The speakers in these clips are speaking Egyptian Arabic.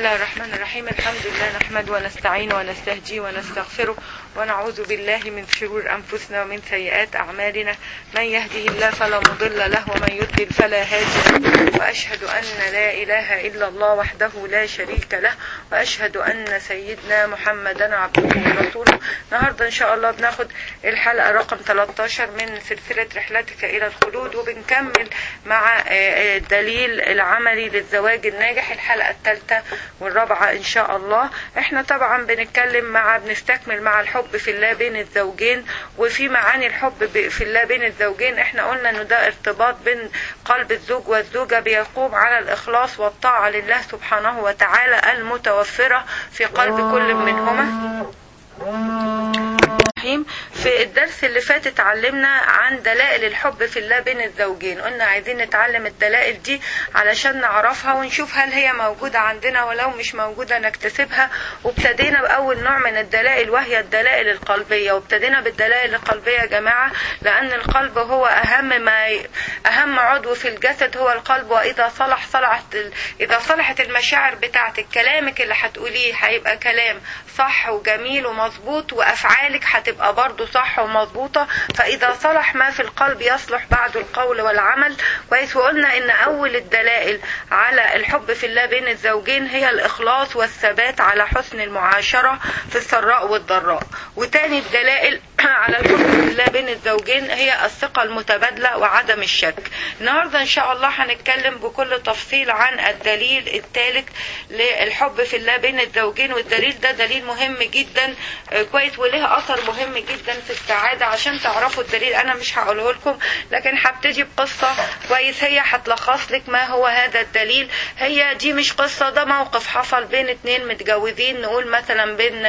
الله الرحمن الرحيم الحمد لله نحمد ونستعين ونستهدي ونستغفره ونعوذ بالله من شرور أنفسنا ومن سيئات أعمالنا من يهده الله فلا مضل له ومن يضلل فلا هادي له وأشهد أن لا إله إلا الله وحده لا شريك له وأشهد أن سيدنا محمدا عبده ورسوله النهاردة إن شاء الله بناخد الحلقة رقم 13 من سلسلة رحلتك إلى الخلود وبنكمل مع الدليل العملي للزواج الناجح الحلقة الثالثة والرابعة إن شاء الله احنا طبعا بنتكلم مع بنستكمل مع الحب في الله بين الزوجين وفي معاني الحب في الله بين الزوجين احنا قلنا انه ده ارتباط بين قلب الزوج والزوجة بيقوم على الإخلاص والطاعة لله سبحانه وتعالى المتوفرة في قلب كل منهما الرحيم في الدرس اللي فات اتعلمنا عن دلائل الحب في الله بين الزوجين قلنا عايزين نتعلم الدلائل دي علشان نعرفها ونشوف هل هي موجودة عندنا ولو مش موجودة نكتسبها وابتدينا بأول نوع من الدلائل وهي الدلائل القلبية وابتدينا بالدلائل القلبية يا جماعة لأن القلب هو أهم ما ي... أهم عضو في الجسد هو القلب وإذا صلح صلحت ال... إذا صلحت المشاعر بتاعتك كلامك اللي هتقوليه هيبقى كلام صح وجميل ومظبوط وأفعالك هتبقى تبقى برضه صح ومظبوطة فإذا صلح ما في القلب يصلح بعد القول والعمل كويس وقلنا إن أول الدلائل على الحب في الله بين الزوجين هي الإخلاص والثبات على حسن المعاشرة في السراء والضراء وتاني الدلائل على الحب في الله بين الزوجين هي الثقة المتبادلة وعدم الشك النهاردة إن شاء الله هنتكلم بكل تفصيل عن الدليل الثالث للحب في الله بين الزوجين والدليل ده دليل مهم جدا كويس وله أثر مهم جدا في السعادة عشان تعرفوا الدليل أنا مش هقوله لكم لكن هبتدي بقصة كويس هي هتلخص لك ما هو هذا الدليل هي دي مش قصة ده موقف حصل بين اتنين متجوزين نقول مثلا بين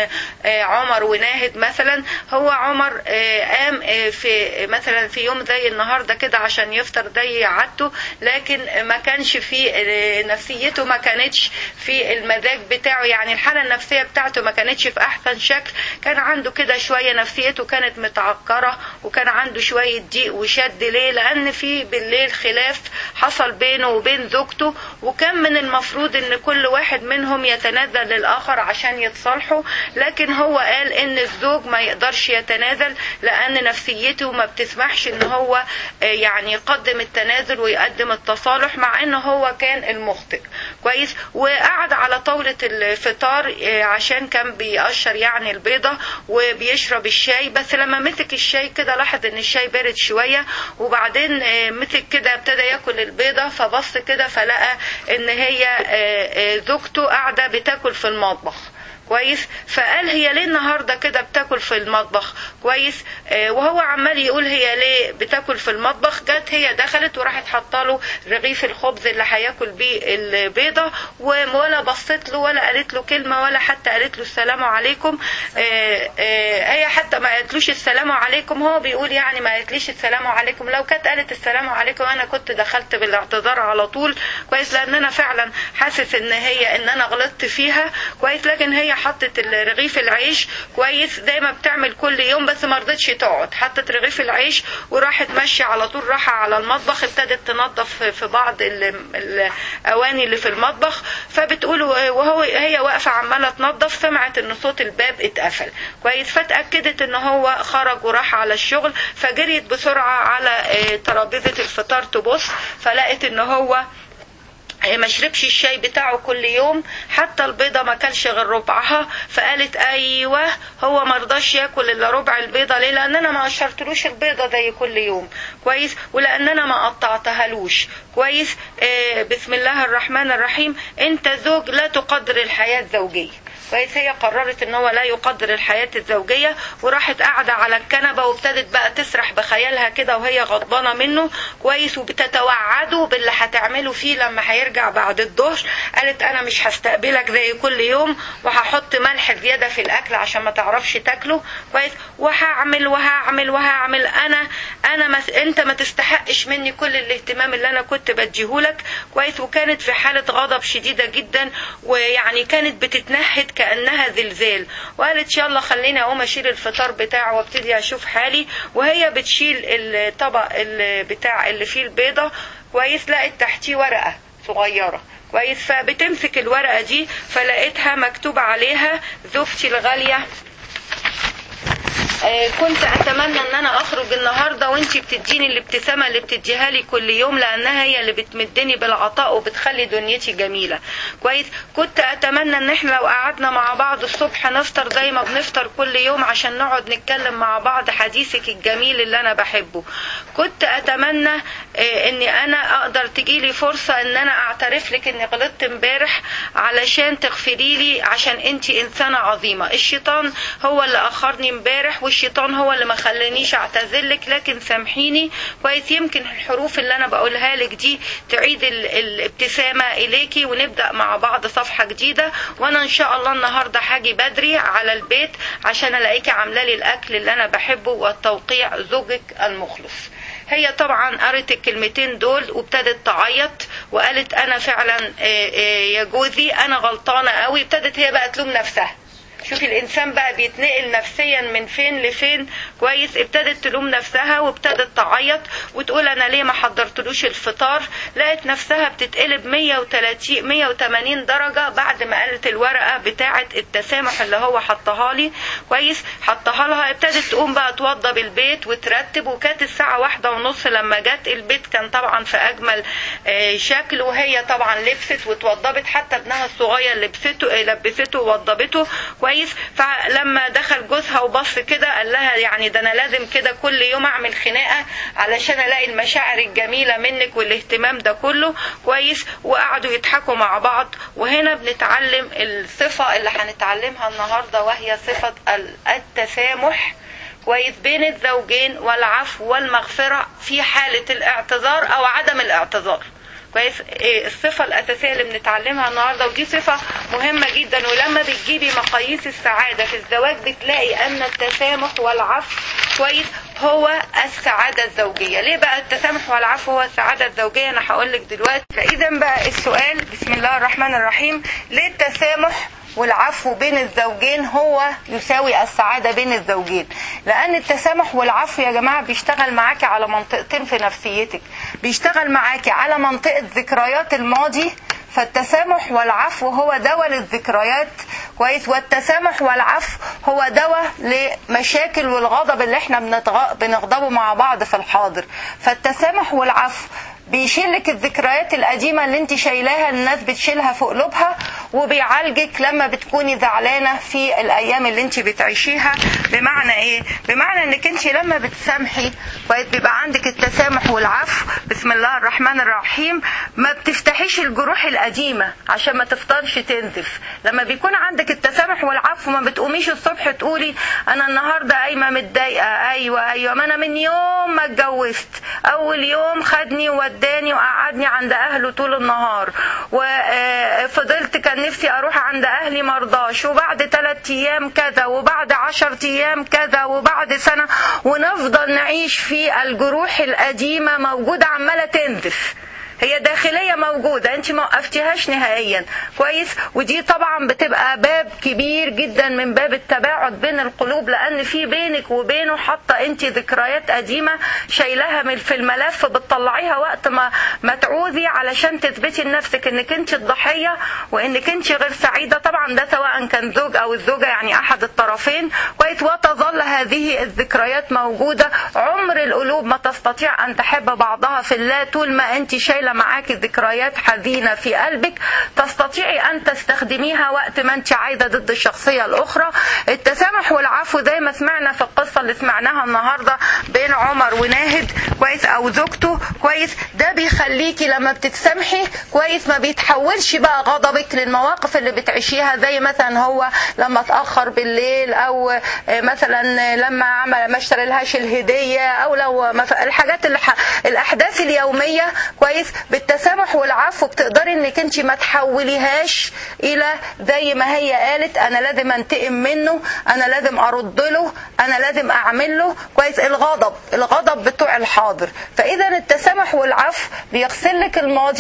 عمر وناهد مثلا هو عمر قام في مثلا في يوم زي النهاردة كده عشان يفطر زي عادته لكن ما كانش في نفسيته ما كانتش في المزاج بتاعه يعني الحالة النفسية بتاعته ما كانتش في أحسن شكل كان عنده كده شوية نفسيته كانت متعكرة وكان عنده شوية ضيق وشد ليه لأن في بالليل خلاف حصل بينه وبين زوجته وكان من المفروض ان كل واحد منهم يتنازل للآخر عشان يتصالحوا لكن هو قال ان الزوج ما يقدرش يتنازل لأن نفسيته ما بتسمحش ان هو يعني يقدم التنازل ويقدم التصالح مع انه هو كان المخطئ كويس وقعد على طاولة الفطار عشان كان بيقشر يعني البيضة وبيشرب الشاي بس لما مسك الشاي كده لاحظ ان الشاي بارد شوية وبعدين مسك كده ابتدى ياكل البيضة فبص كده فلقى ان هي زوجته قاعدة بتاكل في المطبخ كويس فقال هي ليه النهارده كده بتاكل في المطبخ كويس آه وهو عمال يقول هي ليه بتاكل في المطبخ جت هي دخلت وراحت حاطه له رغيف الخبز اللي هياكل بيه البيضه ولا بصت له ولا قالت له كلمه ولا حتى قالت له السلام عليكم آه آه هي حتى ما قالتلوش السلام عليكم هو بيقول يعني ما قالتليش السلام عليكم لو كانت قالت السلام عليكم انا كنت دخلت بالاعتذار على طول كويس لان انا فعلا حاسس ان هي ان انا غلطت فيها كويس لكن هي حطت رغيف العيش كويس زي ما بتعمل كل يوم بس ما رضتش تقعد حطت رغيف العيش وراحت ماشيه على طول راحه على المطبخ ابتدت تنظف في بعض الاواني اللي في المطبخ فبتقول وهو هي واقفه عماله تنظف سمعت ان صوت الباب اتقفل كويس فاتاكدت ان هو خرج وراح على الشغل فجريت بسرعه على ترابيزه الفطار تبص فلقت ان هو ما شربش الشاي بتاعه كل يوم حتى البيضه ما كلش غير ربعها فقالت ايوه هو ما رضاش ياكل الا ربع البيضه ليه لان انا ما قشرتلوش البيضه زي كل يوم كويس ولان انا ما قطعتهالوش كويس آه بسم الله الرحمن الرحيم انت زوج لا تقدر الحياه الزوجيه كويس هي قررت ان هو لا يقدر الحياة الزوجية وراحت قاعدة على الكنبة وابتدت بقى تسرح بخيالها كده وهي غضبانة منه كويس وبتتوعده باللي هتعمله فيه لما هيرجع بعد الظهر قالت انا مش هستقبلك زي كل يوم وهحط ملح زيادة في الاكل عشان ما تعرفش تاكله كويس وهعمل وهعمل وهعمل انا انا مس... انت ما تستحقش مني كل الاهتمام اللي انا كنت بديهولك كويس وكانت في حالة غضب شديدة جدا ويعني كانت بتتنهد كأنها زلزال وقالت يلا خليني اقوم اشيل الفطار بتاعه وابتدي اشوف حالي وهي بتشيل الطبق اللي بتاع اللي فيه البيضة كويس لقت تحتيه ورقة صغيرة كويس فبتمسك الورقة دي فلقيتها مكتوب عليها زوجتي الغالية آه، كنت اتمنى ان انا اخرج النهارده وانتي بتديني الابتسامه اللي بتديها لي كل يوم لانها هي اللي بتمدني بالعطاء وبتخلي دنيتي جميله كويس كنت اتمنى ان احنا لو قعدنا مع بعض الصبح نفطر زي ما بنفطر كل يوم عشان نقعد نتكلم مع بعض حديثك الجميل اللي انا بحبه كنت اتمنى آه، اني انا اقدر تجيلي فرصه ان انا اعترف لك اني غلطت امبارح علشان تغفري لي عشان انتي انسانه عظيمه الشيطان هو اللي اخرني امبارح والشيطان هو اللي ما خلانيش اعتذرلك لكن سامحيني كويس يمكن الحروف اللي انا بقولها لك دي تعيد ال- الابتسامه اليكي ونبدا مع بعض صفحه جديده وانا ان شاء الله النهارده هاجي بدري على البيت عشان الاقيكي عامله لي الاكل اللي انا بحبه والتوقيع زوجك المخلص هي طبعا قرت الكلمتين دول وابتدت تعيط وقالت انا فعلا آه، آه، يا جوزي انا غلطانه قوي ابتدت هي بقى تلوم نفسها شوفي الانسان بقى بيتنقل نفسيا من فين لفين كويس ابتدت تلوم نفسها وابتدت تعيط وتقول انا ليه ما حضرتلوش الفطار لقت نفسها بتتقلب 130 180 درجه بعد ما قالت الورقه بتاعه التسامح اللي هو حطها لي كويس حطها لها ابتدت تقوم بقى توضب البيت وترتب وكانت الساعه واحدة ونص لما جت البيت كان طبعا في اجمل آه، شكل وهي طبعا لبست وتوضبت حتى ابنها الصغير لبسته آه، لبسته ووضبته كويس فلما دخل جوزها وبص كده قال لها يعني ده انا لازم كده كل يوم اعمل خناقه علشان الاقي المشاعر الجميله منك والاهتمام ده كله كويس وقعدوا يضحكوا مع بعض وهنا بنتعلم الصفه اللي هنتعلمها النهارده وهي صفه ال- التسامح كويس بين الزوجين والعفو والمغفره في حاله الاعتذار او عدم الاعتذار كويس إيه الصفة الأساسية اللي بنتعلمها النهاردة ودي صفة مهمة جدا ولما بتجيبي مقاييس السعادة في الزواج بتلاقي أن التسامح والعفو كويس هو السعادة الزوجية ليه بقى التسامح والعفو هو السعادة الزوجية أنا هقول لك دلوقتي فإذا بقى السؤال بسم الله الرحمن الرحيم ليه التسامح والعفو بين الزوجين هو يساوي السعادة بين الزوجين لأن التسامح والعفو يا جماعة بيشتغل معاكي على منطقتين في نفسيتك بيشتغل معاكي على منطقة ذكريات الماضي فالتسامح والعفو هو دواء للذكريات كويس والتسامح والعفو هو دواء لمشاكل والغضب اللي احنا بنتغ... بنغضبه مع بعض في الحاضر فالتسامح والعفو بيشيلك الذكريات القديمة اللي انت شايلاها الناس بتشيلها في قلوبها وبيعالجك لما بتكوني زعلانة في الأيام اللي انت بتعيشيها بمعنى ايه؟ بمعنى انك انت لما بتسامحي كويس بيبقى عندك التسامح والعفو بسم الله الرحمن الرحيم ما بتفتحيش الجروح القديمة عشان ما تفضلش تنزف لما بيكون عندك التسامح والعفو ما بتقوميش الصبح تقولي انا النهاردة قايمة متضايقة ايوه ايوه ما انا من يوم ما اتجوزت اول يوم خدني وداني وقعدني عند اهله طول النهار وفضلت كان نفسي اروح عند اهلي مرضاش وبعد ثلاث ايام كذا وبعد عشر ايام كذا وبعد سنة ونفضل نعيش في الجروح القديمة موجودة عمالة تنزف هي داخلية موجودة انت ما وقفتيهاش نهائيا كويس ودي طبعا بتبقى باب كبير جدا من باب التباعد بين القلوب لان في بينك وبينه حاطة انت ذكريات قديمة شايلاها من في الملف بتطلعيها وقت ما ما تعوزي علشان تثبتي لنفسك انك انت الضحية وانك انت غير سعيدة طبعا ده سواء كان زوج او الزوجة يعني احد الطرفين كويس وتظل هذه الذكريات موجودة عمر القلوب ما تستطيع ان تحب بعضها في الله طول ما انت شايله معاكي ذكريات حزينه في قلبك تستطيعي ان تستخدميها وقت ما انت عايزه ضد الشخصيه الاخرى التسامح والعفو زي ما سمعنا في القصه اللي سمعناها النهارده بين عمر وناهد كويس او زوجته كويس ده بيخليكي لما بتتسامحي كويس ما بيتحولش بقى غضبك للمواقف اللي بتعيشيها زي مثلا هو لما اتاخر بالليل او مثلا لما عمل ما اشتري لهاش الهديه او لو الحاجات اللي الاحداث اليوميه كويس بالتسامح والعفو بتقدري انك انت ما تحوليهاش الى زي ما هي قالت انا لازم انتقم منه انا لازم ارد له انا لازم اعمل له كويس الغضب الغضب بتوع الحاضر فاذا التسامح والعفو بيغسل لك الماضي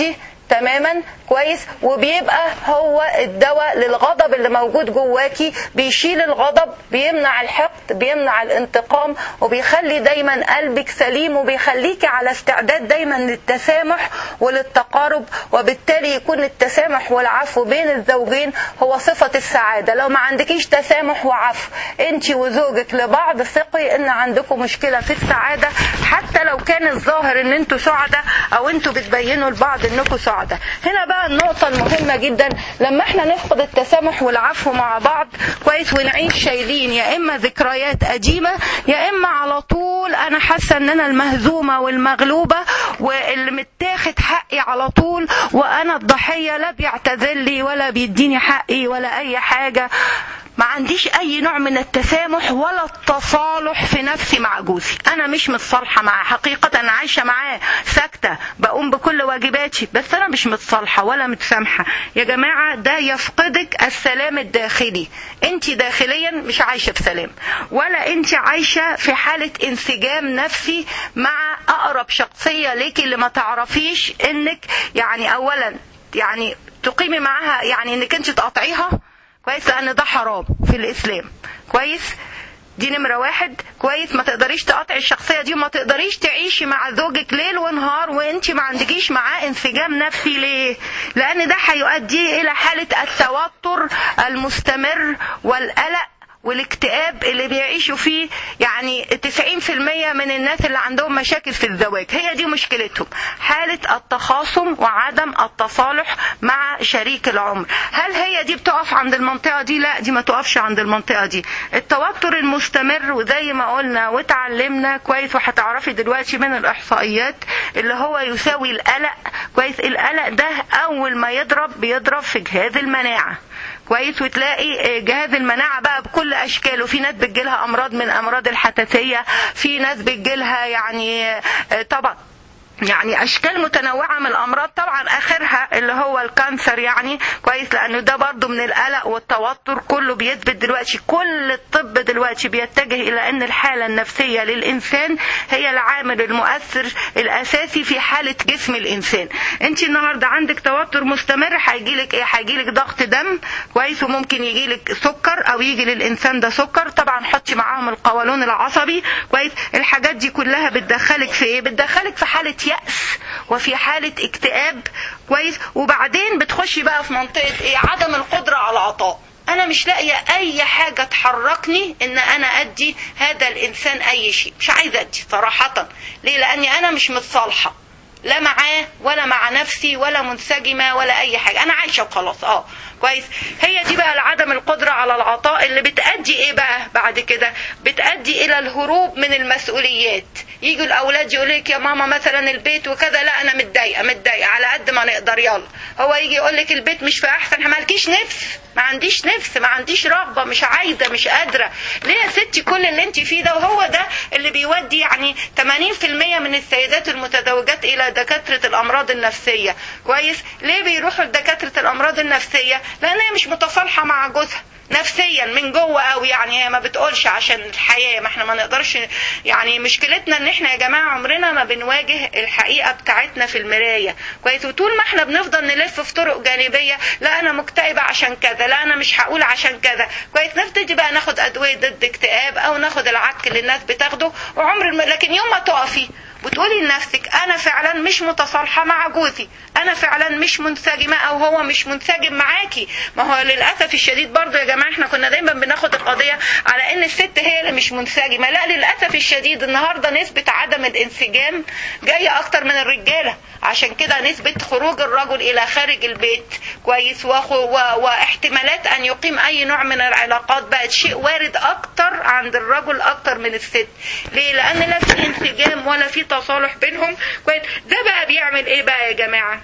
تماما كويس وبيبقى هو الدواء للغضب اللي موجود جواكي بيشيل الغضب بيمنع الحقد بيمنع الانتقام وبيخلي دايما قلبك سليم وبيخليكي على استعداد دايما للتسامح وللتقارب وبالتالي يكون التسامح والعفو بين الزوجين هو صفة السعادة لو ما عندكيش تسامح وعفو انت وزوجك لبعض ثقي ان عندكم مشكلة في السعادة حتى لو كان الظاهر ان انتوا سعداء او انتوا بتبينوا لبعض انكم سعداء هنا بقى النقطة المهمة جدا لما احنا نفقد التسامح والعفو مع بعض كويس ونعيش شايلين يا اما ذكريات قديمة يا اما على طول انا حاسة ان انا المهزومة والمغلوبة واللي متاخد حقي على طول وانا الضحية لا بيعتذر لي ولا بيديني حقي ولا اي حاجة ما عنديش اي نوع من التسامح ولا التصالح في نفسي مع جوزي انا مش متصالحه معاه حقيقه انا عايشه معاه ساكته بقوم بكل واجباتي بس انا مش متصالحه ولا متسامحه يا جماعه ده يفقدك السلام الداخلي انت داخليا مش عايشه في سلام ولا انت عايشه في حاله انسجام نفسي مع اقرب شخصيه ليكي اللي ما تعرفيش انك يعني اولا يعني تقيمي معاها يعني انك انت تقاطعيها كويس لان ده حرام في الاسلام كويس دي نمرة واحد كويس ما تقدريش تقاطعي الشخصية دي وما تقدريش تعيشي مع زوجك ليل ونهار وانت ما عندكيش معاه انسجام نفسي ليه لان ده هيؤدي الى حالة التوتر المستمر والقلق والاكتئاب اللي بيعيشوا فيه يعني 90% من الناس اللي عندهم مشاكل في الزواج هي دي مشكلتهم حالة التخاصم وعدم التصالح مع شريك العمر هل هي دي بتقف عند المنطقة دي لا دي ما تقفش عند المنطقة دي التوتر المستمر وزي ما قلنا وتعلمنا كويس وهتعرفي دلوقتي من الإحصائيات اللي هو يساوي القلق كويس القلق ده أول ما يضرب بيضرب في جهاز المناعة كويس وتلاقي جهاز المناعة بقى بكل أشكاله في ناس بتجيلها أمراض من أمراض الحساسية في ناس بتجيلها يعني طبعا يعني اشكال متنوعه من الامراض طبعا اخرها اللي هو الكانسر يعني كويس لانه ده برضو من القلق والتوتر كله بيثبت دلوقتي كل الطب دلوقتي بيتجه الى ان الحاله النفسيه للانسان هي العامل المؤثر الاساسي في حاله جسم الانسان انت النهارده عندك توتر مستمر هيجيلك ايه هيجيلك ضغط دم كويس وممكن يجيلك سكر او يجي للانسان ده سكر طبعا حطي معاهم القولون العصبي كويس الحاجات دي كلها بتدخلك في ايه بتدخلك في حاله يأس وفي حالة اكتئاب كويس وبعدين بتخشي بقى في منطقة ايه عدم القدرة على العطاء انا مش لاقية اي حاجة تحركني ان انا ادي هذا الانسان اي شيء مش عايزة ادي صراحة ليه لاني انا مش متصالحة لا معاه ولا مع نفسي ولا منسجمة ولا اي حاجة انا عايشة وخلاص اه كويس هي دي بقى عدم القدرة على العطاء اللي بتأدي ايه بقى بعد كده بتأدي الى الهروب من المسؤوليات يجوا الاولاد يقول لك يا ماما مثلا البيت وكذا لا انا متضايقه متضايقه على قد ما نقدر يلا هو يجي يقول لك البيت مش في احسن مالكيش نفس ما عنديش نفس ما عنديش رغبه مش عايزه مش قادره ليه يا ستي كل اللي انت فيه ده وهو ده اللي بيودي يعني 80% من السيدات المتزوجات الى دكاتره الامراض النفسيه كويس ليه بيروحوا لدكاتره الامراض النفسيه لان هي مش متصالحه مع جوزها نفسيا من جوه قوي يعني هي ما بتقولش عشان الحياه ما احنا ما نقدرش يعني مشكلتنا ان احنا يا جماعه عمرنا ما بنواجه الحقيقه بتاعتنا في المرايه كويس وطول ما احنا بنفضل نلف في طرق جانبيه لا انا مكتئبه عشان كذا لا انا مش هقول عشان كذا كويس نبتدي بقى ناخد ادويه ضد اكتئاب او ناخد العك اللي الناس بتاخده وعمر الم... لكن يوم ما تقفي وتقولي لنفسك انا فعلا مش متصالحه مع جوزي انا فعلا مش منسجمه او هو مش منسجم معاكي ما هو للاسف الشديد برضو يا جماعه احنا كنا دايما بناخد القضيه على ان الست هي اللي مش منسجمه لا للاسف الشديد النهارده نسبه عدم الانسجام جايه اكتر من الرجاله عشان كده نسبه خروج الرجل الى خارج البيت كويس وخو و... واحتمالات ان يقيم اي نوع من العلاقات بقت شيء وارد اكتر عند الرجل اكتر من الست ليه لان لا في انسجام ولا في تصالح بينهم كويس ده بقى بيعمل ايه بقى يا جماعه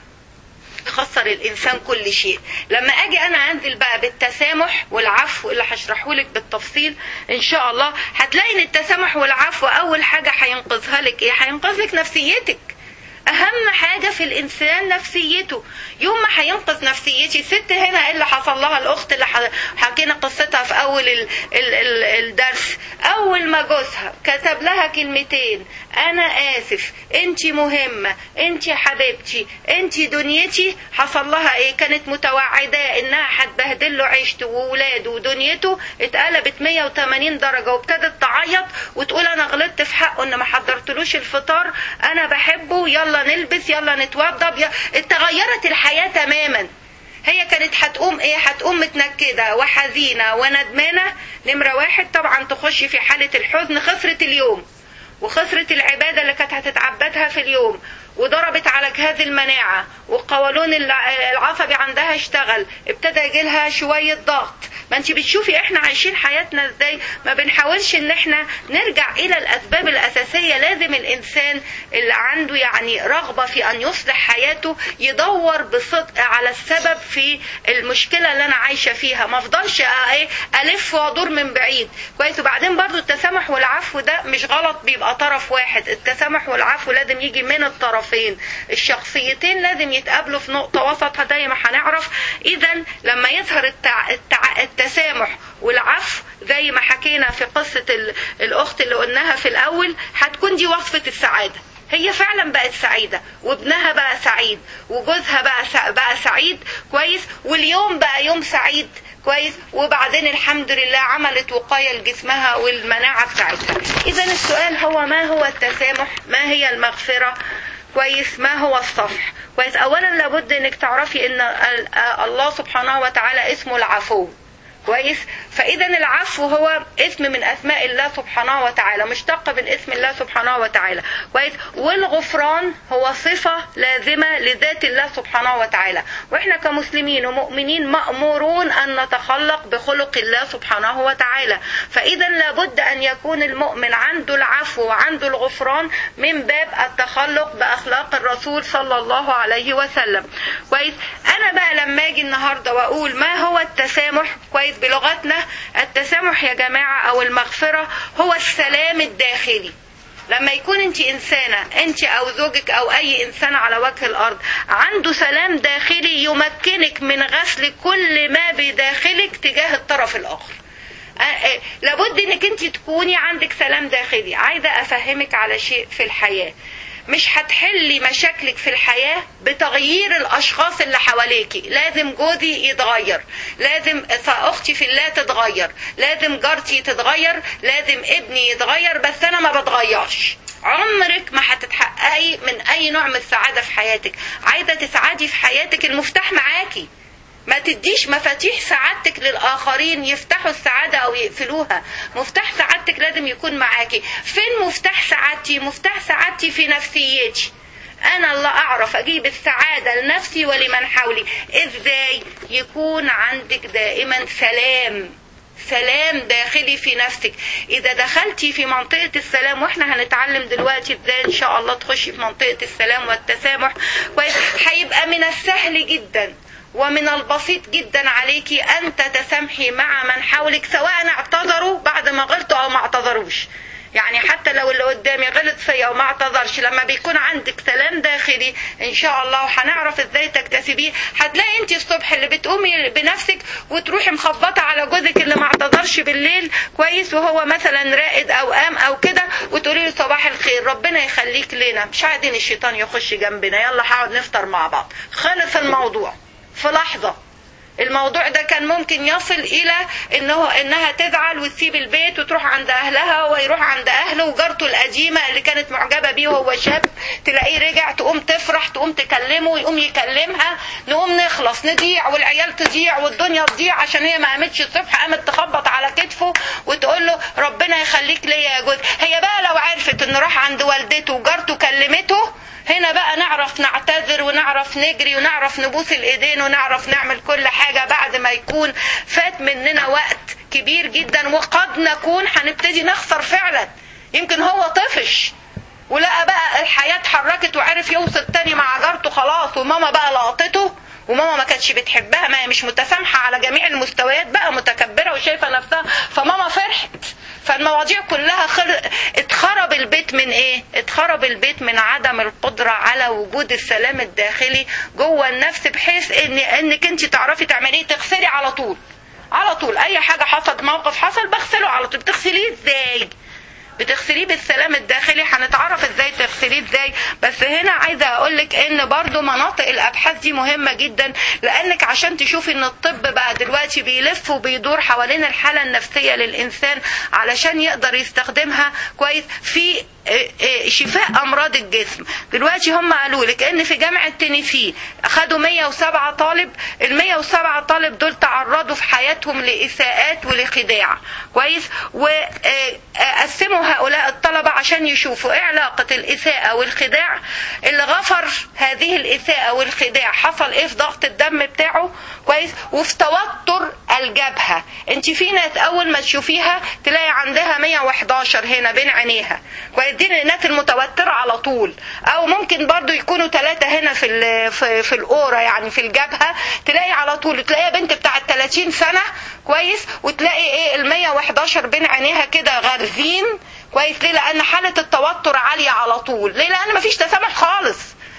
خسر الانسان كل شيء لما اجي انا انزل بقى بالتسامح والعفو اللي هشرحه لك بالتفصيل ان شاء الله هتلاقي ان التسامح والعفو اول حاجه هينقذها لك ايه هينقذ لك نفسيتك اهم حاجة في الانسان نفسيته يوم ما هينقذ نفسيتي الست هنا اللي حصل لها الاخت اللي حكينا قصتها في اول اول ال ال ال الدرس اول ما جوزها كتب لها كلمتين انا اسف انت مهمه انت حبيبتي انت دنيتي حصل لها ايه كانت متوعده انها هتبهدل له عيشته وولاده ودنيته اتقلبت 180 درجه وابتدت تعيط وتقول انا غلطت في حقه ان ما حضرتلوش الفطار انا بحبه يلا نلبس يلا نتوضب يلا اتغيرت الحياه تماما هي كانت هتقوم ايه هتقوم متنكده وحزينه وندمانه نمره واحد طبعا تخش في حاله الحزن خسرت اليوم وخسرت العباده اللي كانت هتتعبدها في اليوم وضربت على جهاز المناعه والقولون العصبي عندها اشتغل ابتدى يجيلها شويه ضغط ما انت بتشوفي احنا عايشين حياتنا ازاي ما بنحاولش ان احنا نرجع الى الاسباب الاساسيه لازم الانسان اللي عنده يعني رغبه في ان يصلح حياته يدور بصدق على السبب في المشكله اللي انا عايشه فيها ما افضلش ايه الف وادور من بعيد كويس وبعدين برضو التسامح والعفو ده مش غلط بيبقى طرف واحد التسامح والعفو لازم يجي من الطرفين الشخصيتين لازم يتقابلوا في نقطه وسط زي ما هنعرف اذا لما يظهر التع... التع... التسامح والعفو زي ما حكينا في قصة الأخت اللي قلناها في الأول هتكون دي وصفة السعادة هي فعلا بقت سعيدة وابنها بقى سعيد وجوزها بقى بقى سعيد كويس واليوم بقى يوم سعيد كويس وبعدين الحمد لله عملت وقاية لجسمها والمناعة بتاعتها إذا السؤال هو ما هو التسامح ما هي المغفرة كويس ما هو الصفح كويس أولا لابد أنك تعرفي أن الله سبحانه وتعالى اسمه العفو كويس فاذا العفو هو اسم من اسماء الله سبحانه وتعالى مشتق من اسم الله سبحانه وتعالى كويس والغفران هو صفه لازمه لذات الله سبحانه وتعالى واحنا كمسلمين ومؤمنين مامورون ان نتخلق بخلق الله سبحانه وتعالى فاذا لابد ان يكون المؤمن عنده العفو وعنده الغفران من باب التخلق باخلاق الرسول صلى الله عليه وسلم كويس انا بقى لما اجي النهارده واقول ما هو التسامح كويس بلغتنا التسامح يا جماعة أو المغفرة هو السلام الداخلي لما يكون انت انسانة انت او زوجك او اي انسان على وجه الارض عنده سلام داخلي يمكنك من غسل كل ما بداخلك تجاه الطرف الاخر لابد انك انت تكوني عندك سلام داخلي عايزة افهمك على شيء في الحياة مش هتحلي مشاكلك في الحياة بتغيير الأشخاص اللي حواليكي لازم جوزي يتغير لازم أختي في الله تتغير لازم جارتي تتغير لازم ابني يتغير بس أنا ما بتغيرش عمرك ما هتتحققي من أي نوع من السعادة في حياتك عايزة تسعدي في حياتك المفتاح معاكي ما تديش مفاتيح سعادتك للآخرين يفتحوا السعادة أو يقفلوها مفتاح سعادتك لازم يكون معاكي فين مفتاح سعادتي مفتاح سعادتي في نفسيتي أنا اللي أعرف أجيب السعادة لنفسي ولمن حولي إزاي يكون عندك دائما سلام سلام داخلي في نفسك اذا دخلتي في منطقة السلام واحنا هنتعلم دلوقتي ازاي ان شاء الله تخشي في منطقة السلام والتسامح كويس هيبقى من السهل جدا ومن البسيط جدا عليكي ان تتسامحي مع من حولك سواء اعتذروا بعد ما غلطوا او ما اعتذروش يعني حتى لو اللي قدامي غلط فيا وما اعتذرش لما بيكون عندك سلام داخلي ان شاء الله وهنعرف ازاي تكتسبيه هتلاقي انت الصبح اللي بتقومي بنفسك وتروحي مخبطه على جوزك اللي ما اعتذرش بالليل كويس وهو مثلا رائد او قام او كده وتقولي له صباح الخير ربنا يخليك لنا مش عايزين الشيطان يخش جنبنا يلا هقعد نفطر مع بعض خلص الموضوع في لحظه الموضوع ده كان ممكن يصل الى انه انها تزعل وتسيب البيت وتروح عند اهلها ويروح عند اهله وجارته القديمه اللي كانت معجبه بيه وهو شاب تلاقيه رجع تقوم تفرح تقوم تكلمه يقوم يكلمها نقوم نخلص نضيع والعيال تضيع والدنيا تضيع عشان هي ما قامتش الصبح قامت تخبط على كتفه وتقول له ربنا يخليك ليا يا جوز هي بقى لو عرفت ان راح عند والدته وجارته كلمته هنا بقى نعرف نعتذر ونعرف نجري ونعرف نبوس الايدين ونعرف نعمل كل حاجة بعد ما يكون فات مننا وقت كبير جدا وقد نكون هنبتدي نخسر فعلا يمكن هو طفش ولقى بقى الحياة اتحركت وعرف يوصل تاني مع جارته خلاص وماما بقى لقطته وماما ما كانتش بتحبها ما هي مش متسامحة على جميع المستويات بقى متكبرة وشايفة نفسها فماما فرحت فالمواضيع كلها خل... اتخرب البيت من ايه اتخرب البيت من عدم القدرة على وجود السلام الداخلي جوه النفس بحيث ان انك انت تعرفي تعمليه تغفري على طول على طول اي حاجه حصلت موقف حصل بغسله على طول بتغسليه ازاي بتغسليه بالسلام الداخلي هنتعرف ازاي تغسليه ازاي بس هنا عايزه اقول لك ان برضو مناطق الابحاث دي مهمه جدا لانك عشان تشوفي ان الطب بقى دلوقتي بيلف وبيدور حوالين الحاله النفسيه للانسان علشان يقدر يستخدمها كويس في شفاء امراض الجسم دلوقتي هم قالوا لك ان في جامعه تينيسي اخدوا 107 طالب ال 107 طالب دول تعرضوا في حياتهم لاساءات ولخداع كويس وقسموا هؤلاء الطلبه عشان يشوفوا ايه علاقه الاساءه والخداع اللي غفر هذه الاساءه والخداع حصل ايه في ضغط الدم بتاعه كويس وفي توتر الجبهه انت في ناس اول ما تشوفيها تلاقي عندها 111 هنا بين عينيها كويس دي الناس المتوترة على طول او ممكن برضو يكونوا ثلاثة هنا في في, في الأورة يعني في الجبهة تلاقي على طول تلاقي بنت بتاعت 30 سنة كويس وتلاقي ايه ال 111 بين عينيها كده غارزين كويس ليه لان حالة التوتر عالية على طول ليه لان مفيش تسامح خالص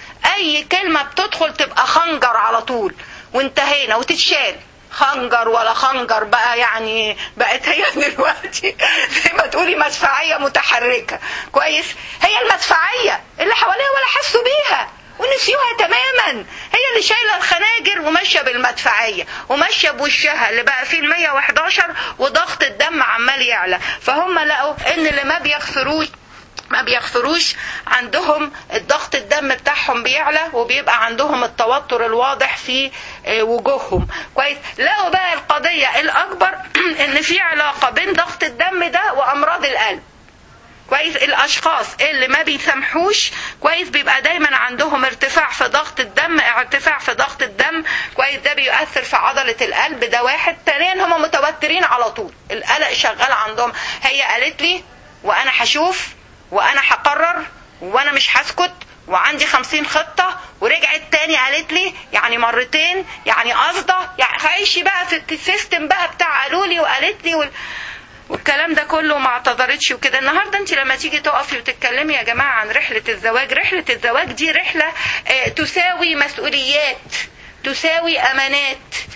اي كلمة بتدخل تبقى خنجر على طول وانتهينا وتتشال خنجر ولا خنجر بقى يعني بقت هي دلوقتي زي ما تقولي مدفعيه متحركه كويس هي المدفعيه اللي حواليها ولا حسوا بيها ونسيوها تماما هي اللي شايله الخناجر وماشيه بالمدفعيه وماشيه بوشها اللي بقى فيه ال 111 وضغط الدم عمال يعلى فهم لقوا ان اللي ما بيغفروش ما بيغفروش عندهم الضغط الدم بتاعهم بيعلى وبيبقى عندهم التوتر الواضح في وجوههم كويس لقوا بقى القضية الأكبر إن في علاقة بين ضغط الدم ده وأمراض القلب كويس الاشخاص اللي ما بيسامحوش كويس بيبقى دايما عندهم ارتفاع في ضغط الدم ارتفاع في ضغط الدم كويس ده بيؤثر في عضله القلب ده واحد ثانيا هم متوترين على طول القلق شغال عندهم هي قالت لي وانا هشوف وانا هقرر وانا مش هسكت وعندي خمسين خطة ورجعت تاني قالت لي يعني مرتين يعني قصده يعني عايشي بقى في السيستم بقى بتاع قالوا لي وقالت لي وال... والكلام ده كله ما اعتذرتش وكده النهارده انت لما تيجي تقفي وتتكلمي يا جماعه عن رحله الزواج رحله الزواج دي رحله اه تساوي مسؤوليات تساوي امانات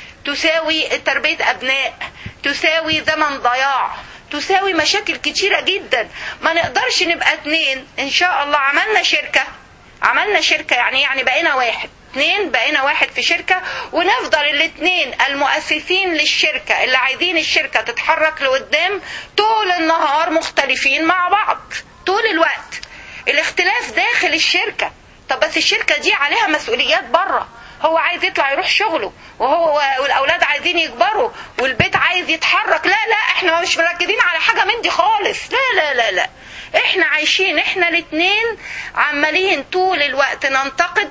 تساوي تربيه ابناء تساوي زمن ضياع تساوي مشاكل كتيرة جدا ما نقدرش نبقى اتنين ان شاء الله عملنا شركة عملنا شركة يعني يعني بقينا واحد اتنين بقينا واحد في شركة ونفضل الاتنين المؤسسين للشركة اللي عايزين الشركة تتحرك لقدام طول النهار مختلفين مع بعض طول الوقت الاختلاف داخل الشركة طب بس الشركة دي عليها مسؤوليات بره هو عايز يطلع يروح شغله وهو والاولاد عايزين يكبروا والبيت عايز يتحرك لا لا احنا مش مركزين على حاجه من دي خالص لا لا لا لا احنا عايشين احنا الاتنين عمالين طول الوقت ننتقد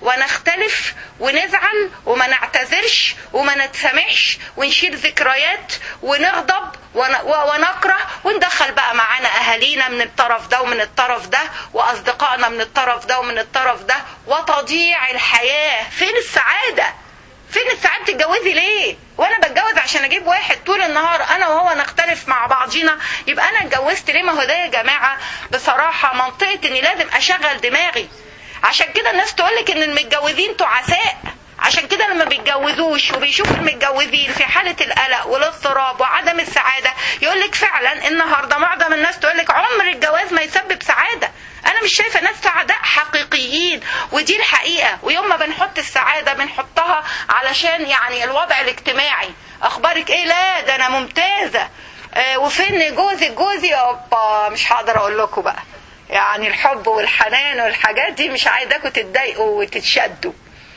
ونختلف ونزعل وما نعتذرش وما نتسامحش ونشيل ذكريات ونغضب ونكره وندخل بقى معانا اهالينا من الطرف ده ومن الطرف ده واصدقائنا من الطرف ده ومن الطرف ده وتضييع الحياه فين السعاده فين السعاده تتجوزي ليه وانا بتجوز عشان اجيب واحد طول النهار انا وهو نختلف مع بعضينا يبقى انا اتجوزت ليه ما هو ده يا جماعه بصراحه منطقه اني لازم اشغل دماغي عشان كده الناس تقولك ان المتجوزين تعساء عشان كده لما بيتجوزوش وبيشوفوا المتجوزين في حالة القلق والاضطراب وعدم السعادة يقولك فعلا النهاردة معظم الناس تقولك عمر الجواز ما يسبب سعادة انا مش شايفه ناس سعداء حقيقيين ودي الحقيقه ويوم ما بنحط السعاده بنحطها علشان يعني الوضع الاجتماعي اخبارك ايه لا ده انا ممتازه آه وفين جوزي جوزي اوبا مش هقدر اقول لكم بقى يعني الحب والحنان والحاجات دي مش عايزاكم تتضايقوا وتتشدوا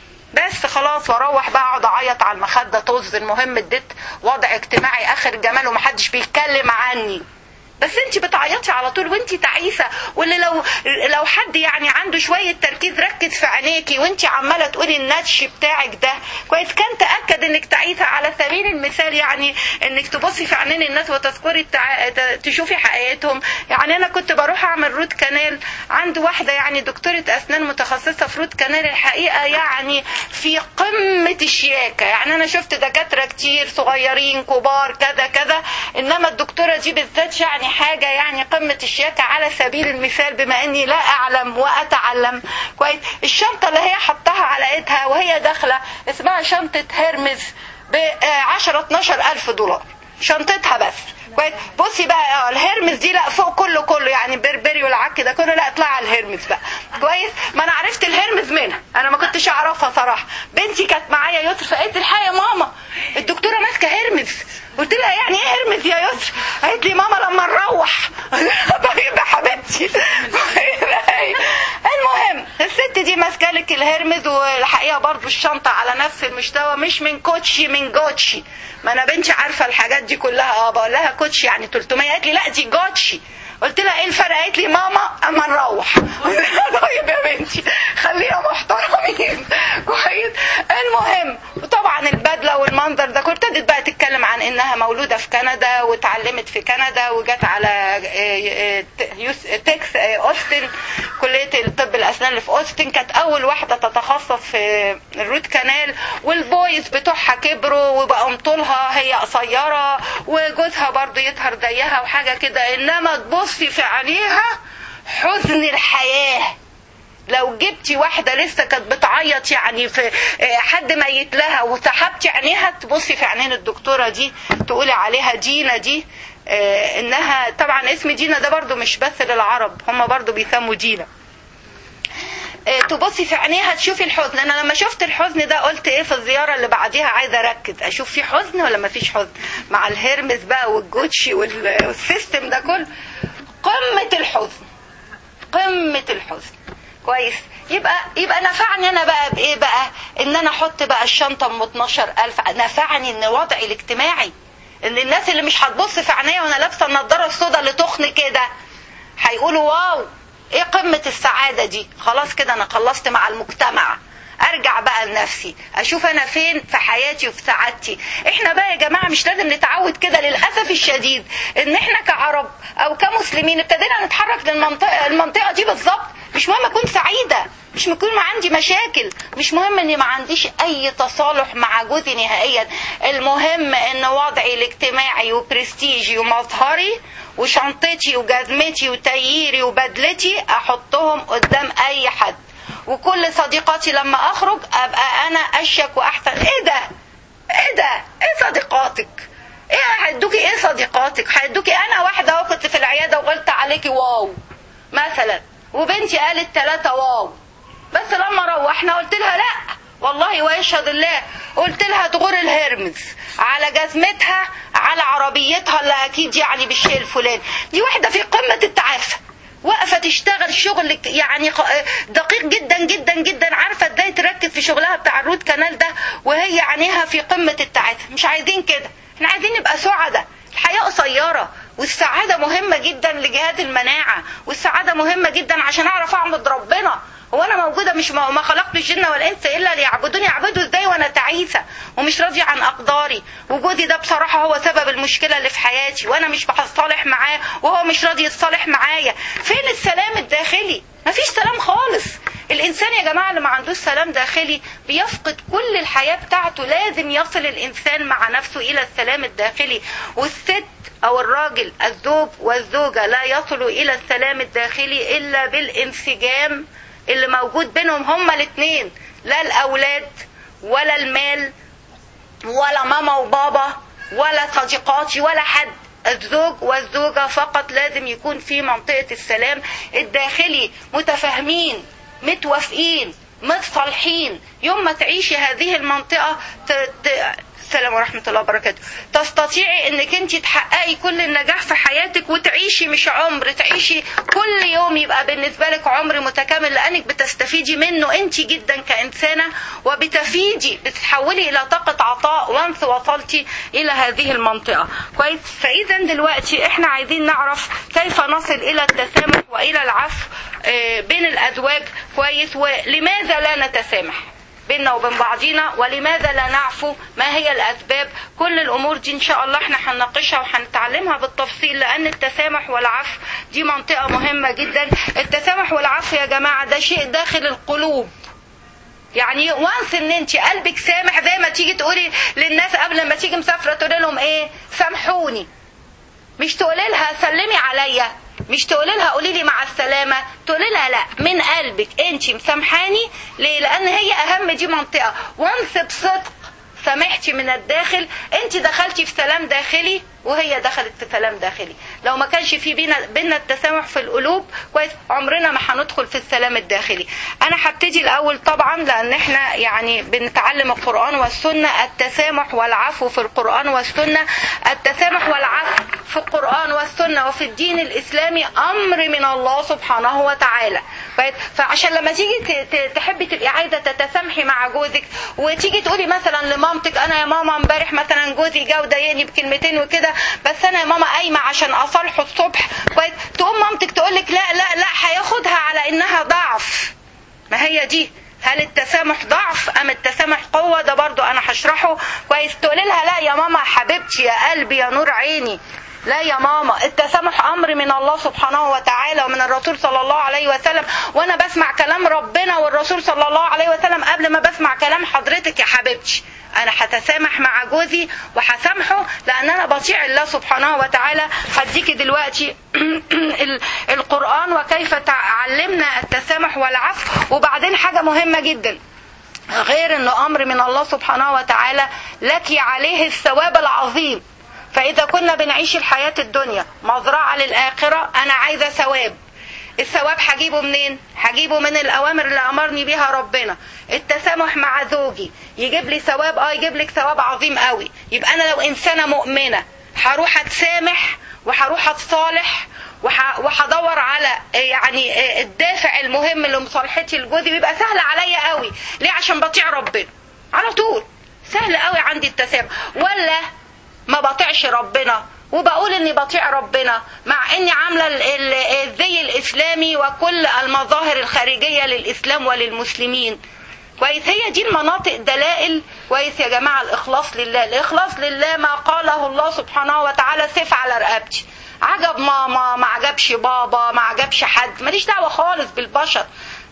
بس خلاص واروح بقى اقعد اعيط على المخده طز المهم اديت وضع اجتماعي اخر جمال ومحدش بيتكلم عني بس انت بتعيطي على طول وانت تعيسه واللي لو لو حد يعني عنده شويه تركيز ركز في عينيكي وانت عماله تقولي النتش بتاعك ده كويس كان تاكد انك تعيسه على سبيل المثال يعني انك تبصي في عينين الناس وتذكري التع... تشوفي حقيقتهم يعني انا كنت بروح اعمل روت كانال عند واحده يعني دكتوره اسنان متخصصه في روت كانال الحقيقه يعني في قمه الشياكه يعني انا شفت دكاتره كتير صغيرين كبار كذا كذا انما الدكتوره دي بالذات يعني حاجة يعني قمة الشياكة على سبيل المثال بما اني لا اعلم واتعلم كويس الشنطة اللي هي حطها على ايدها وهي داخلة اسمها شنطة هيرمز ب 10 12 الف دولار شنطتها بس كويس بصي بقى اه الهرمس دي لا فوق كله كله يعني بربري والعك ده كله لا اطلع على الهرمس بقى كويس ما انا عرفت الهرمس منها انا ما كنتش اعرفها صراحه بنتي كانت معايا يسر فقالت لي الحقيقه يا ماما الدكتوره ماسكه هرمس قلت لها يعني ايه هرمس يا يسر قالت لي ماما لما نروح طيب يا حبيبتي المهم الست دي ماسكه لك الهرمز والحقيقه برضو الشنطه على نفس المستوى مش من كوتشي من جوتشي ما انا بنتي عارفه الحاجات دي كلها اه بقول لها كوتشي يعني 300 قالت لي لا دي جوتشي قلت لها ايه الفرق قالت لي ماما اما نروح طيب يا بنتي خلينا محترمين كويس المهم وطبعا البدله والمنظر ده كنت ابتدت بقى تتكلم عن انها مولوده في كندا واتعلمت في كندا وجت على تكس اوستن كليه الطب الاسنان اللي في اوستن كانت اول واحده تتخصص في الروت كانال والبويز بتوعها كبروا وبقوا طولها هي قصيره وجوزها برضه يظهر زيها وحاجه كده انما تبصي في عينيها حزن الحياه لو جبتي واحدة لسه كانت بتعيط يعني في حد ميت لها وسحبتي عينيها تبصي في عينين الدكتورة دي تقولي عليها دينا دي انها طبعا اسم دينا ده برضو مش بس للعرب هم برضو بيسموا دينا تبصي في عينيها تشوفي الحزن انا لما شفت الحزن ده قلت ايه في الزياره اللي بعديها عايزه اركز اشوف في حزن ولا ما فيش حزن مع الهرمس بقى والجوتشي والسيستم ده كله قمه الحزن قمه الحزن كويس يبقى يبقى نفعني انا بقى بايه بقى ان انا احط بقى الشنطه ام 12000 نفعني ان وضعي الاجتماعي ان الناس اللي مش هتبص في عينيا وانا لابسه النضاره السوداء اللي تخن كده هيقولوا واو ايه قمه السعاده دي خلاص كده انا خلصت مع المجتمع ارجع بقى لنفسي اشوف انا فين في حياتي وفي سعادتي احنا بقى يا جماعه مش لازم نتعود كده للاسف الشديد ان احنا كعرب او كمسلمين ابتدينا نتحرك للمنطقه المنطقه دي بالظبط مش مهم اكون سعيده مش مهم ما عندي مشاكل مش مهم اني ما عنديش اي تصالح مع جوزي نهائيا المهم ان وضعي الاجتماعي وبرستيجي ومظهري وشنطتي وجزمتي وتييري وبدلتي احطهم قدام اي حد وكل صديقاتي لما اخرج ابقى انا اشيك واحسن ايه ده ايه ده ايه صديقاتك ايه هيدوكي ايه صديقاتك هيدوكي انا واحده اهو كنت في العياده وقلت عليكي واو مثلا وبنتي قالت ثلاثة واو بس لما روحنا قلت لها لا والله ويشهد الله قلت لها تغور الهرمز على جزمتها على عربيتها اللي اكيد يعني بالشيء الفلاني دي واحده في قمه التعافى واقفه تشتغل شغل يعني دقيق جدا جدا جدا عارفه ازاي تركز في شغلها بتاع الروت كانال ده وهي عينيها في قمه التعافى مش عايزين كده احنا عايزين نبقى سعداء الحياه قصيره والسعاده مهمه جدا لجهاز المناعه والسعاده مهمه جدا عشان اعرف اعبد ربنا هو انا موجوده مش ما خلقت الجن والانس الا ليعبدوني اعبدوا ازاي وانا تعيسه ومش راضيه عن اقداري وجودي ده بصراحه هو سبب المشكله اللي في حياتي وانا مش بتصالح معاه وهو مش راضي يتصالح معايا فين السلام الداخلي مفيش سلام خالص الانسان يا جماعه اللي ما عندوش سلام داخلي بيفقد كل الحياه بتاعته لازم يصل الانسان مع نفسه الى السلام الداخلي والست او الراجل الزوج والزوجه لا يصلوا الى السلام الداخلي الا بالانسجام اللي موجود بينهم هما الاثنين لا الاولاد ولا المال ولا ماما وبابا ولا صديقاتي ولا حد الزوج والزوجة فقط لازم يكون في منطقة السلام الداخلي متفاهمين متوافقين متصالحين يوم ما تعيشي هذه المنطقة ت... ت... السلام ورحمة الله وبركاته تستطيعي انك انت تحققي كل النجاح في حياتك وتعيشي مش عمر تعيشي كل يوم يبقى بالنسبة لك عمر متكامل لانك بتستفيدي منه انت جدا كانسانة وبتفيدي بتتحولي الى طاقة عطاء وانس وصلتي الى هذه المنطقة كويس فاذا دلوقتي احنا عايزين نعرف كيف نصل الى التسامح والى العفو بين الازواج كويس ولماذا لا نتسامح بيننا وبين بعضينا ولماذا لا نعفو ما هي الأسباب كل الأمور دي إن شاء الله احنا هنناقشها وهنتعلمها بالتفصيل لأن التسامح والعفو دي منطقة مهمة جدا التسامح والعفو يا جماعة ده شيء داخل القلوب يعني وانس ان انت قلبك سامح زي ما تيجي تقولي للناس قبل ما تيجي مسافره تقولي لهم ايه سامحوني مش تقولي لها سلمي عليا مش تقولي لها قولي لي مع السلامه تقولي لها لا من قلبك انت مسامحاني ليه لان هي اهم دي منطقه وانس بصدق سامحتي من الداخل انت دخلتي في سلام داخلي وهي دخلت في سلام داخلي لو ما كانش في بينا بينا التسامح في القلوب كويس عمرنا ما هندخل في السلام الداخلي انا هبتدي الاول طبعا لان احنا يعني بنتعلم القران والسنه التسامح والعفو في القران والسنه التسامح والعفو في القران والسنه وفي الدين الاسلامي امر من الله سبحانه وتعالى كويس فعشان لما تيجي ت- ت- تحبي تبقي عايزه تتسامحي مع جوزك وتيجي تقولي مثلا لمامتك انا يا ماما امبارح مثلا جوزي جه وضايقني بكلمتين وكده بس انا يا ماما قايمه عشان اصالحه الصبح كويس تقوم مامتك تقول لك لا لا لا هياخدها على انها ضعف ما هي دي هل التسامح ضعف ام التسامح قوه ده برضو انا هشرحه كويس تقولي لها لا يا ماما حبيبتي يا قلبي يا نور عيني لا يا ماما التسامح امر من الله سبحانه وتعالى ومن الرسول صلى الله عليه وسلم وانا بسمع كلام ربنا والرسول صلى الله عليه وسلم قبل ما بسمع كلام حضرتك يا حبيبتي انا هتسامح مع جوزي وهسامحه لان انا بطيع الله سبحانه وتعالى هديكي دلوقتي ال- القران وكيف تعلمنا التسامح والعفو وبعدين حاجه مهمه جدا غير انه امر من الله سبحانه وتعالى لك عليه الثواب العظيم فاذا كنا بنعيش الحياه الدنيا مزرعه للاخره انا عايزه ثواب الثواب هجيبه منين هجيبه من الاوامر اللي امرني بيها ربنا التسامح مع زوجي يجيب لي ثواب اه يجيب لك ثواب عظيم قوي يبقى انا لو انسانه مؤمنه هروح اتسامح وهروح اتصالح وح- وهدور على يعني الدافع المهم لمصالحتي لجوزي بيبقى سهل عليا قوي ليه عشان بطيع ربنا على طول سهل قوي عندي التسامح ولا ما بطيعش ربنا وبقول اني بطيع ربنا مع اني عامله ال- ال- الزي الاسلامي وكل المظاهر الخارجيه للاسلام وللمسلمين كويس هي دي المناطق دلائل كويس يا جماعه الاخلاص لله الاخلاص لله ما قاله الله سبحانه وتعالى سيف على رقبتي عجب ماما ما عجبش بابا ما عجبش حد ماليش دعوه خالص بالبشر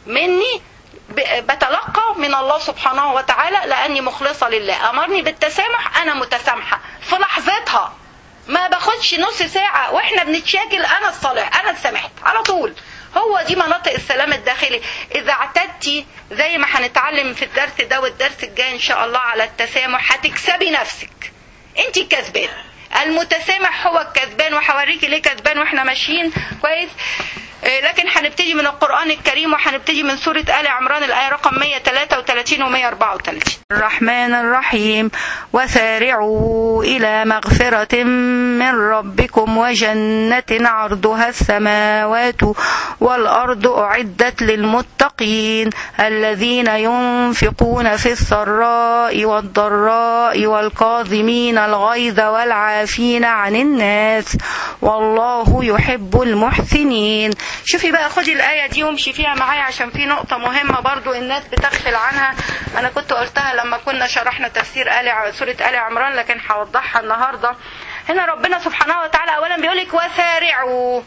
مني ب- بتلقى من الله سبحانه وتعالى لاني مخلصه لله امرني بالتسامح انا متسامحه في لحظتها ما باخدش نص ساعه واحنا بنتشاكل انا الصالح انا اتسامحت على طول هو دي مناطق السلام الداخلي اذا اعتدتي زي ما هنتعلم في الدرس ده والدرس الجاي ان شاء الله على التسامح هتكسبي نفسك انت الكسبان المتسامح هو الكسبان وهوريكي ليه كسبان واحنا ماشيين كويس آه، لكن هنبتدي من القرآن الكريم وهنبتدي من سورة آل عمران الآية رقم 133 و 134 الرحمن الرحيم وسارعوا إلى مغفرة من ربكم وجنة عرضها السماوات والأرض أعدت للمتقين الذين ينفقون في السراء والضراء والكاظمين الغيظ والعافين عن الناس والله يحب المحسنين شوفي بقى خدي الآية دي وامشي فيها معايا عشان في نقطة مهمة برضو الناس بتغفل عنها أنا كنت قلتها لما كنا شرحنا تفسير آل ع- سورة آل عمران لكن هوضحها النهاردة هنا ربنا سبحانه وتعالى أولا بيقولك وسارعوا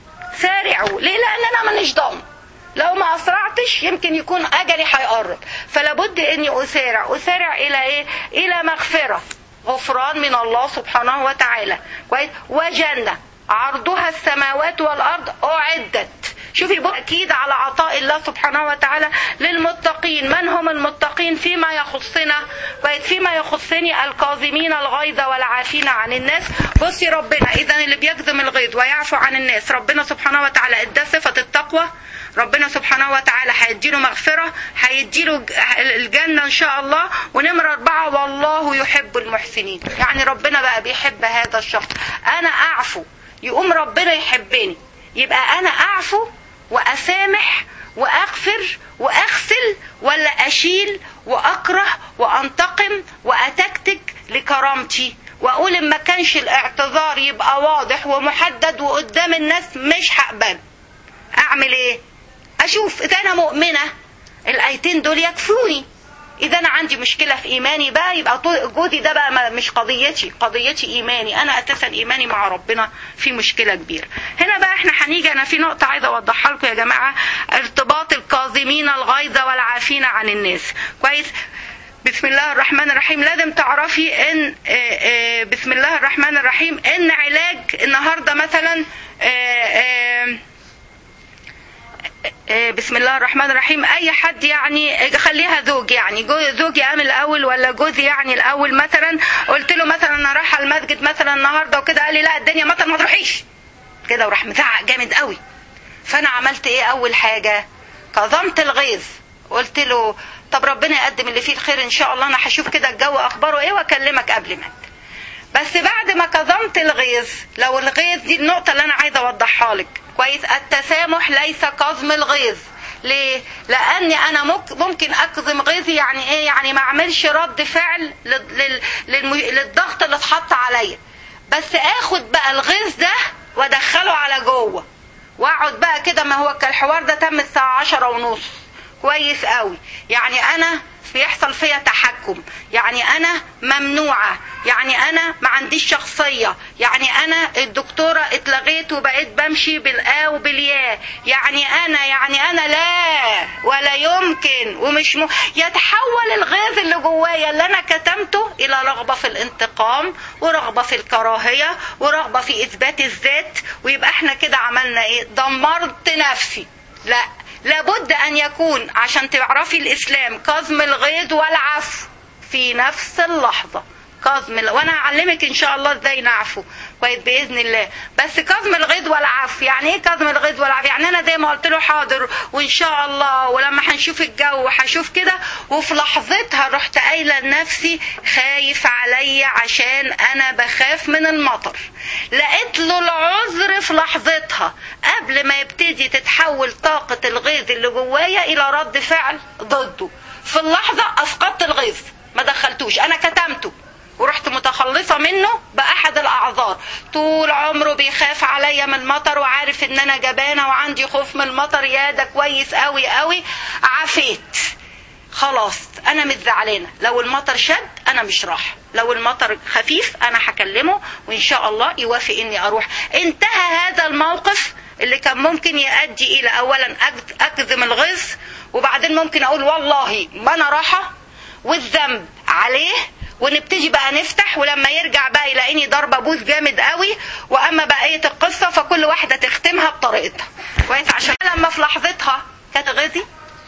سارعوا ليه لأن أنا مانيش ضامن لو ما اسرعتش يمكن يكون اجلي هيقرب فلابد اني اسارع اسارع الى ايه الى مغفره غفران من الله سبحانه وتعالى كويس وجنه عرضها السماوات والارض اعدت شوفي بقى اكيد على عطاء الله سبحانه وتعالى للمتقين من هم المتقين فيما يخصنا كويس فيما يخصني الكاظمين الغيظ والعافين عن الناس بصي ربنا اذا اللي بيكظم الغيظ ويعفو عن الناس ربنا سبحانه وتعالى ادى صفه التقوى ربنا سبحانه وتعالى هيديله مغفرة هيديله ج- الجنة إن شاء الله ونمرة أربعة والله يحب المحسنين يعني ربنا بقى بيحب هذا الشخص أنا أعفو يقوم ربنا يحبني يبقى أنا أعفو وأسامح وأغفر وأغسل ولا أشيل وأكره وأنتقم وأتكتك لكرامتي وأقول إن ما كانش الاعتذار يبقى واضح ومحدد وقدام الناس مش هقبل اعمل ايه اشوف اذا انا مؤمنه الايتين دول يكفوني اذا انا عندي مشكله في ايماني بقى يبقى طو- جوزي ده بقى ما- مش قضيتي قضيتي ايماني انا اساسا ايماني مع ربنا في مشكله كبيره هنا بقى احنا هنيجي انا في نقطه عايزه اوضحها لكم يا جماعه ارتباط الكاظمين الغيظ والعافين عن الناس كويس بسم الله الرحمن الرحيم لازم تعرفي ان آه، آه، بسم الله الرحمن الرحيم ان علاج النهارده مثلا آه، آه، آه، بسم الله الرحمن الرحيم اي حد يعني خليها زوج يعني جو- زوجي قام الاول ولا جوزي يعني الاول مثلا قلت له مثلا انا رايحه المسجد مثلا النهارده وكده قال لي لا الدنيا مطر ما تروحيش كده وراح مزعق جامد قوي فانا عملت ايه اول حاجه كظمت الغيظ قلت له طب ربنا يقدم اللي فيه الخير ان شاء الله انا هشوف كده الجو اخباره ايه واكلمك قبل ما أنت. بس بعد ما كظمت الغيظ لو الغيظ دي النقطة اللي أنا عايزة أوضحها لك كويس التسامح ليس كظم الغيظ ليه؟ لأني أنا مك- ممكن أكظم غيظي يعني إيه؟ يعني ما أعملش رد فعل لل- لل- للم- للضغط اللي اتحط عليا بس آخد بقى الغيظ ده وأدخله على جوه واقعد بقى كده ما هو كان الحوار ده تم الساعة عشرة ونص كويس قوي يعني انا بيحصل فيا تحكم يعني انا ممنوعة يعني انا ما عنديش شخصية يعني انا الدكتورة اتلغيت وبقيت بمشي بالا وبالياء يعني انا يعني انا لا ولا يمكن ومش م... يتحول الغاز اللي جوايا اللي انا كتمته الى رغبة في الانتقام ورغبة في الكراهية ورغبة في اثبات الذات ويبقى احنا كده عملنا ايه دمرت نفسي لا لابد ان يكون عشان تعرفي الاسلام كظم الغيظ والعفو في نفس اللحظه كظم ال- وانا هعلمك ان شاء الله ازاي نعفو كويس باذن الله بس كظم الغيظ والعفو يعني ايه كظم الغيظ والعفو يعني انا زي ما قلت له حاضر وان شاء الله ولما هنشوف الجو هشوف كده وفي لحظتها رحت قايله لنفسي خايف عليا عشان انا بخاف من المطر لقيت له العذر في لحظتها قبل ما يبتدي تتحول طاقه الغيظ اللي جوايا الى رد فعل ضده في اللحظه اسقطت الغيظ ما دخلتوش انا كتمته ورحت متخلصه منه باحد الاعذار طول عمره بيخاف عليا من المطر وعارف ان انا جبانه وعندي خوف من المطر يا ده كويس قوي قوي عفيت خلاص انا مش زعلانه لو المطر شد انا مش راح لو المطر خفيف انا هكلمه وان شاء الله يوافق اني اروح انتهى هذا الموقف اللي كان ممكن يؤدي الى اولا أكذ- اكذب الغيظ وبعدين ممكن اقول والله ما انا راحه والذنب عليه ونبتدي بقى نفتح ولما يرجع بقى يلاقيني ضربه بوز جامد قوي واما بقيه القصه فكل واحده تختمها بطريقتها كويس عشان لما في لحظتها كانت غيظي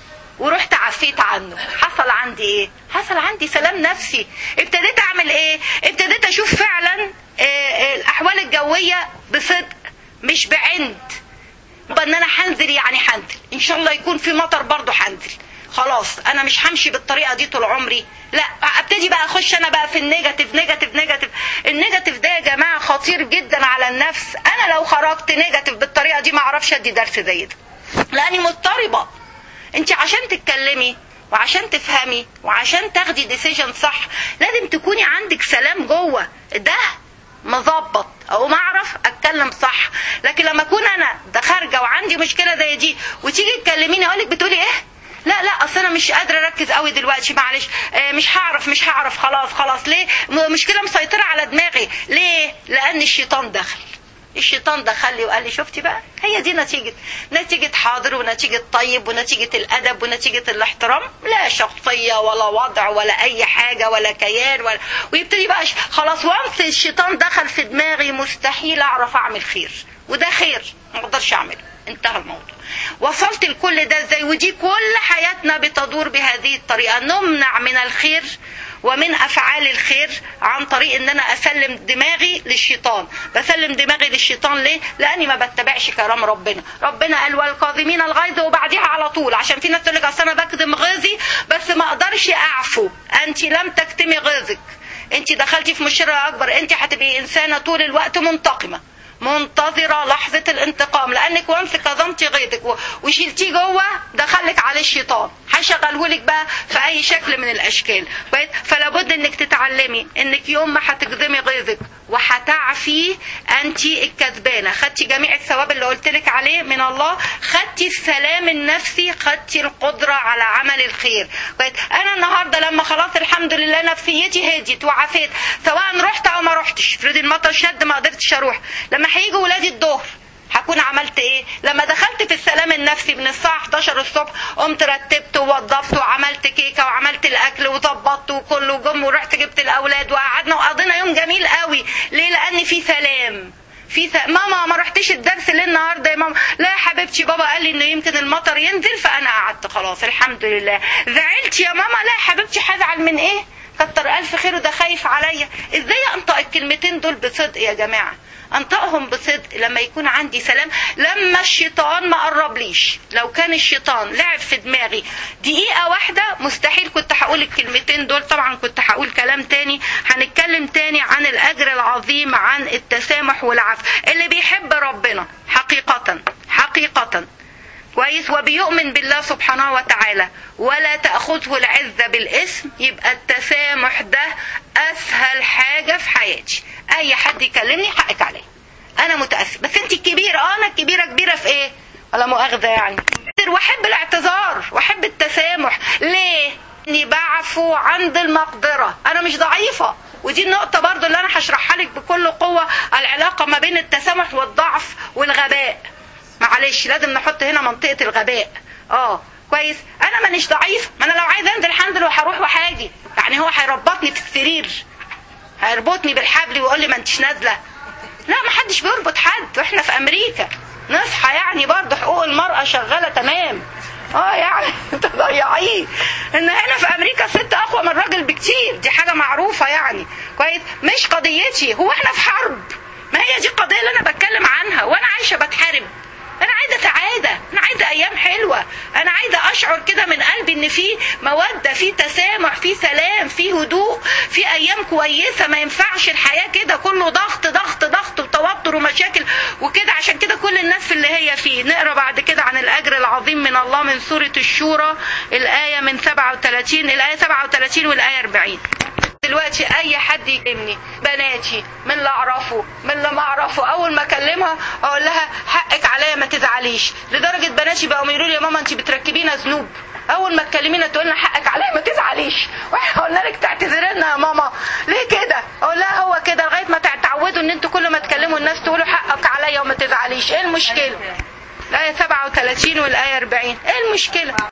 ورحت عفيت عنه حصل عندي ايه حصل عندي سلام نفسي ابتديت اعمل ايه ابتديت اشوف فعلا آه، آه، الاحوال الجويه بصدق مش بعند يبقى ان انا هنزل يعني هنزل ان شاء الله يكون في مطر برضه هنزل خلاص انا مش همشي بالطريقه دي طول عمري لا ابتدي بقى اخش انا بقى في النيجاتيف نيجاتيف نيجاتيف النيجاتيف ده يا جماعه خطير جدا على النفس انا لو خرجت نيجاتيف بالطريقه دي ما اعرفش ادي درس زي ده لاني مضطربه انت عشان تتكلمي وعشان تفهمي وعشان تاخدي ديسيجن صح لازم تكوني عندك سلام جوه ده مظبط او ما اعرف اتكلم صح لكن لما اكون انا ده خارجه وعندي مشكله زي دي وتيجي تكلميني اقول لك بتقولي ايه لا لا اصل انا مش قادره اركز قوي دلوقتي معلش آه، مش هعرف مش هعرف خلاص خلاص ليه م- مشكله مسيطره على دماغي ليه لان الشيطان دخل الشيطان دخل لي وقال لي شفتي بقى هي دي نتيجة نتيجة حاضر ونتيجة طيب ونتيجة الأدب ونتيجة الاحترام لا شخصية ولا وضع ولا أي حاجة ولا كيان ولا ويبتدي بقى ش- خلاص وانس الشيطان دخل في دماغي مستحيل أعرف أعمل خير وده خير ما أقدرش أعمله انتهى الموضوع وصلت لكل ده ازاي ودي كل حياتنا بتدور بهذه الطريقة نمنع من الخير ومن افعال الخير عن طريق ان انا اسلم دماغي للشيطان بسلم دماغي للشيطان ليه لاني ما بتبعش كلام ربنا ربنا قال والكاظمين الغيظ وبعديها على طول عشان في ناس تقول لك اصل انا بكظم غيظي بس ما اقدرش اعفو انت لم تكتمي غيظك انت دخلتي في مشكله اكبر انت هتبقي انسانه طول الوقت منتقمه منتظرة لحظة الانتقام لأنك وانس كظمتي غيظك و- وشيلتيه جوه دخلك عليه الشيطان هشغلهولك بقى في أي شكل من الأشكال كويس؟ فلا بد إنك تتعلمي إنك يوم ما هتكظمي غيظك وهتعفي أنت الكذبانة خدتي جميع الثواب اللي قلت لك عليه من الله خدتي السلام النفسي خدتي القدرة على عمل الخير كويس؟ أنا النهاردة لما خلاص الحمد لله نفسيتي هديت وعافيت سواء رحت أو ما رحتش افرضي المطر شد ما قدرتش أروح لما هيجوا ولادي الظهر هكون عملت ايه لما دخلت في السلام النفسي من الساعة 11 الصبح قمت رتبت ووضبت وعملت كيكة وعملت الاكل وظبطت وكله جم ورحت جبت الاولاد وقعدنا وقضينا يوم جميل قوي ليه لان في سلام في في س... ماما ما رحتيش الدرس ليه النهارده يا ماما لا يا حبيبتي بابا قال لي انه يمكن المطر ينزل فانا قعدت خلاص الحمد لله زعلت يا ماما لا يا حبيبتي هزعل من ايه كتر الف خير وده خايف عليا ازاي انطق الكلمتين دول بصدق يا جماعه انطقهم بصدق لما يكون عندي سلام لما الشيطان ما قربليش لو كان الشيطان لعب في دماغي دقيقة واحدة مستحيل كنت هقول الكلمتين دول طبعا كنت هقول كلام تاني هنتكلم تاني عن الأجر العظيم عن التسامح والعفو اللي بيحب ربنا حقيقة حقيقة كويس وبيؤمن بالله سبحانه وتعالى ولا تأخذه العزة بالاسم يبقى التسامح ده أسهل حاجة في حياتي أي حد يكلمني حقك عليه أنا متأسف بس أنت الكبيرة أه أنا الكبيرة كبيرة في إيه؟ ولا مؤاخذة يعني وأحب الاعتذار وأحب التسامح ليه؟ إني بعفو عند المقدرة أنا مش ضعيفة ودي النقطة برضو اللي أنا هشرحها لك بكل قوة العلاقة ما بين التسامح والضعف والغباء معلش لازم نحط هنا منطقة الغباء اه كويس انا مانيش ضعيف ما انا لو عايز انزل هنزل وهروح وهاجي يعني هو هيربطني في السرير هيربطني بالحبل ويقول لي ما انتش نازله لا ما حدش بيربط حد واحنا في امريكا نصحى يعني برضه حقوق المرأة شغالة تمام اه يعني تضيعيه ان هنا في امريكا الست اقوى من الراجل بكتير دي حاجة معروفة يعني كويس مش قضيتي هو احنا في حرب ما هي دي القضية اللي انا بتكلم عنها وانا عايشة بتحارب انا عايزه سعاده انا عايزه ايام حلوه انا عايزه اشعر كده من قلبي ان في موده في تسامح في سلام في هدوء في ايام كويسه ما ينفعش الحياه كده كله ضغط ضغط ضغط وتوتر ومشاكل وكده عشان كده كل الناس في اللي هي فيه نقرا بعد كده عن الاجر العظيم من الله من سوره الشورى الايه من 37 الايه 37 والايه 40 دلوقتي اي حد يكلمني بناتي من اللي اعرفه من اللي ما اعرفه اول ما اكلمها اقول لها حقك عليا ما تزعليش لدرجه بناتي بقوا يقولوا لي يا ماما انت بتركبينا ذنوب اول ما تكلمينا تقول لنا حقك عليا ما تزعليش واحنا قلنا لك تعتذري لنا يا ماما ليه كده اقول لها هو كده لغايه ما تعودوا ان انتوا كل ما تكلموا الناس تقولوا حقك عليا وما تزعليش ايه المشكله الايه 37 والايه 40 ايه المشكله